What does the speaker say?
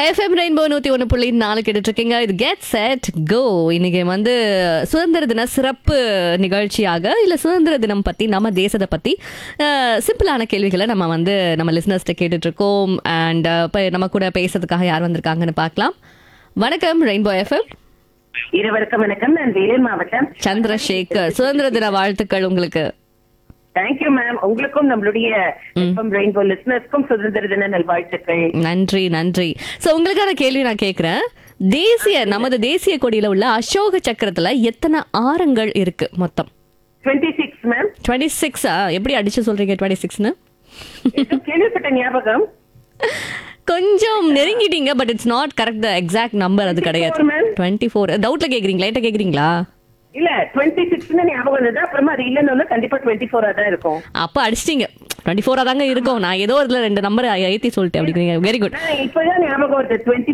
FM rainbow நூத்தி ஒன்று புள்ளி நாலு கேட்டுட்டு இருக்கீங்க இது கெட் செட் கோ இன்னைக்கு வந்து சுதந்திர தின சிறப்பு நிகழ்ச்சியாக இல்ல சுதந்திர தினம் பத்தி நம்ம தேசத்தை பத்தி அஹ், சிம்பிளான கேள்விகளை நம்ம வந்து நம்ம லிசனர்ஸ்ட்ட கேட்டுட்டு இருக்கோம் அண்ட் இப்போ நம்ம கூட பேசுறதுக்காக யார் வந்திருக்காங்கன்னு பார்க்கலாம் வணக்கம் ரெயின்போ எஃப்எம் இருவருக்கும் வணக்கம் நான் வேலூர் மாவட்டம் சந்திரசேகர் சுதந்திர தின வாழ்த்துக்கள் உங்களுக்கு தேங்க்யூ மேம் உங்களுக்கும் நம்மளுடைய ரெயின்போ லிசனர்ஸ்க்கும் சுதந்திர தின நல்வாழ்த்துக்கள் நன்றி நன்றி சோ உங்களுக்கான கேள்வி நான் கேக்குறேன் தேசிய நமது தேசிய கொடியில உள்ள அசோக சக்கரத்துல எத்தனை ஆரங்கள் இருக்கு மொத்தம் டுவெண்ட்டி சிக்ஸ் மேம் டுவெண்ட்டி சிக்ஸா எப்படி அடிச்சு சொல்றீங்க டுவெண்ட்டி சிக்ஸ்னு கேள்விப்பட்ட ஞாபகம் கொஞ்சம் நெருங்கிட்டீங்க but it's not correct exact number அது கிடையாது 24 ma'am. டுவெண்ட்டி ஃபோர் டவுட்ல கேக்குறீங்களா லைட்டா கேக்குறீங்களா இல்ல டுவெண்ட்டி சிக்ஸ்னு ஞாபகம் வந்தது அப்புறமா அது இல்லைன்னு கண்டிப்பா டுவெண்ட்டி ஃபோரா தான் இருக்கும் அப்ப அடிச்சிட்டீங்க டுவெண்ட்டி ஃபோரா தாங்க இருக்கும் நான் ஏதோ இதுல ரெண்டு நம்பர் ஏத்தி சொல்லிட்டேன் அப்படிங்கிறீங்க வெரி குட் நான் இப்பதான் ஞாபகம் வருது டுவெண்ட்டி